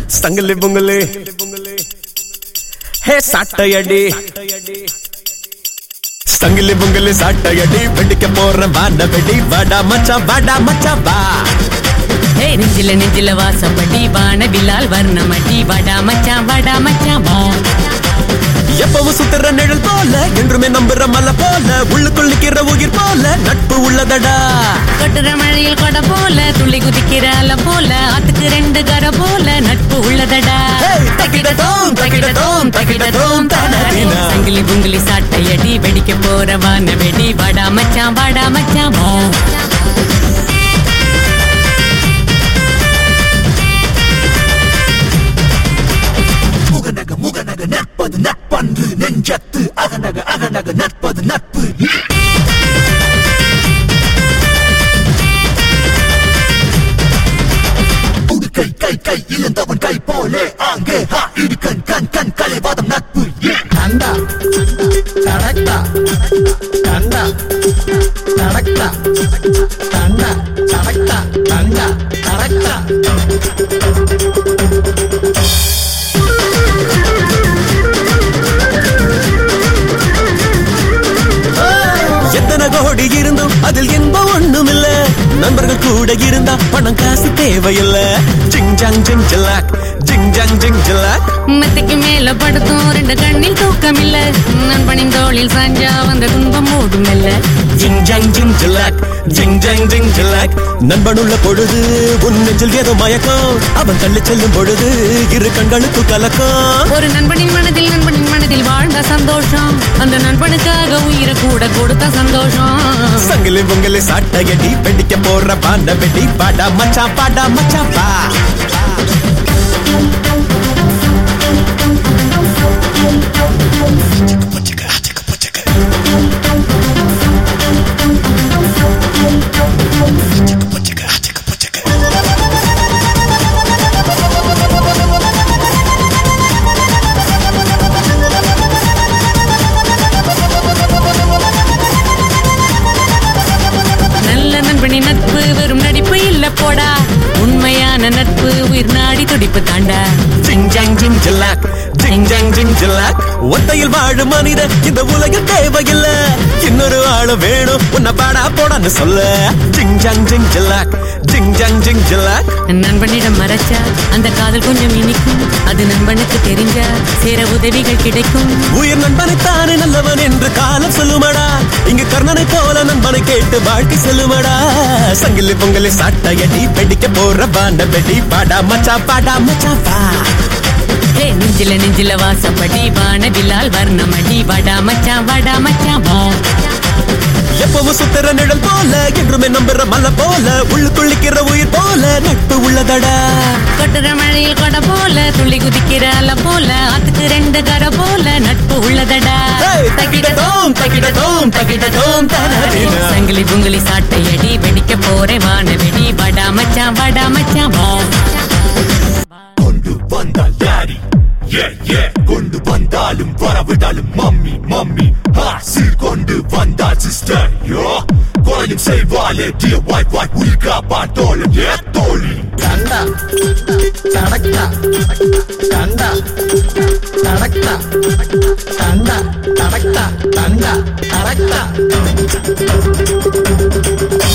சங்கிலி பொங்கலு ஹே சாட்டையடி சங்கிலி பொங்கலு சாட்டையடி வெடிக்க போற வாட வெடி வாடா மச்சான் வாடா மச்சான் வா ஹே நெஞ்சில நெஞ்சில வாசப்படி வானவிலால் வர்ணமடி வடா மச்சான் வடா மச்சான் வா எப்பவும் சுத்துற நிழல் போல என்றுமே நம்புற மலை போல உள்ளுக்குள்ளிக்கிற உயிர் போல நட்பு உள்ளதடா கொட்டுற மழையில் கொடை போல துள்ளி குதிக்கிற அலை போல ஆத்துக்கு ரெண்டு கரை போல நட்பு உள்ளதடா Hey, தக்கிடதோம், தக்கிடதோம், தக்கிடதோம், தனதினா. சங்கிலி புங்கிலி சாட்டையடி வெடிக்க போற வான வெடி வடா மச்சான் வடா மச்சான் வா முகநக முகநக நட்பது நட்பன்று நெஞ்சத்து அகநக அகநக நட்பது நட்பு உடுக்கை கை கை இழந்தவன் கை போலே ஆங்கே ஹா இடுக்கண் கண் கண் கலைவாதம் நட்பு கண்டா கடக்டா கண்டா கடக்டா கண்டா கடக்டா கண்டா கடக்டா எத்தனை கோடி இருந்தும் அதில் இன்பம் ஒண்ணும் இல்ல நண்பர்கள் கூட இருந்தா பணம் காசு தேவையில்ல ஜிங் ஜாங் ஜிங் ஜிலாக் ஜிங் ஜாங் ஜிங் ஜிலாக் மெத்தைக்கு மேல படுத்தும் ரெண்டு கண்ணில் தூக்கம் இல்ல நண்பனின் தோளில் சாஞ்சா வந்த துன்பம் மூடும் இல்ல ஜிங் ஜாங் ஜிங் ஜிலாக் ஜிங் ஜாங் ஜிங் ஜிலாக் நண்பனுள்ள பொழுது உன் நெஞ்சில் ஏதோ மயக்கம் அவன் தள்ளி செல்லும் பொழுது இரு கண்களுக்கு கலக்கம் ஒரு நண்பனின் மனதில் நண்பனின் மனதில் வாழ்ந்த சந்தோஷம் அந்த நண்பனுக்காக உயிரை கூட கொடுத்த சந்தோஷம் சங்கிலி பொங்கலி சாட்டையடி வெடிக்க போற பாண்ட வெடி பாடா மச்சா பாடா மச்சா பா நல்ல நண்பனின் நட்பு வெறும் நடிப்பு இல்ல போடா உண்மையான நட்பு உயிர் நாடி துடிப்பு தாண்டா ஜிங் ஜாங் ஜிங் ஜிலாக் ஜிங் ஜாங் ஜிங் ஜிலாக் ஒத்தையில் வாழும் மனித இந்த உலகில் தேவையில்ல இன்னொரு ஆளு வேணும் உன்னை பாடா போடான்னு சொல்ல ஜிங் ஜாங் ஜிங் ஜிலாக் ஜிங் ஜாங் ஜிங் ஜிலாக் நண்பனிடம் மறைச்சா அந்த காதல் கொஞ்சம் இனிக்கும் அது நண்பனுக்கு தெரிஞ்சா சேர உதவிகள் கிடைக்கும் உயிர் நண்பனைத்தானே நல்லவன் என்று காலம் சொல்லுமடா இங்கு கர்ணனை போல நண்பனை கேட்டு வாழ்க்கை செல்லுமடா சங்கிலி பொங்கலி சாட்டையடி வெடிக்க போற பாண்ட வெடி பாடா மச்சா பாடா மச்சா பா ஹே நெஞ்சில நெஞ்சில வாசப்படி வானவிலால் வர்ணமடி வடா மச்சான் வடா மச்சான் வா எப்பவும் சுத்துற நிழல் போல என்றுமே நம்புற மலை போல உள்ளுக்குள்ளிக்கிற உயிர் போல நட்பு உள்ளதடா கொட்டுற மழையில் கொடை போல துள்ளி குதிக்கிற அலை போல ஆத்துக்கு ரெண்டு கரை போல நட்பு உள்ளதடா Hey, தக்கிடதோம், தக்கிடதோம், தக்கிடதோம், தனதினா. சங்கிலி புங்கிலி சாட்டையடி வெடிக்க போறே வான வெடி வடா மச்சான் வடா மச்சான் வா கொண்டு வந்தால் டாடி ஏ ஏ கொண்டு வந்தாலும் வரவிடாலும் மம்மி மம்மி ஹா சீர் கொண்டு வந்தால் சிஸ்டர் யோ கொலையும் செய்வாளே டிய வாய் வாய் உயிர் காப்பாத்தோளும் ஏ தோழி கண்டா கடக்டா கண்டா கடக்டா கண்டா கடக்டா கண்டா கடக்டா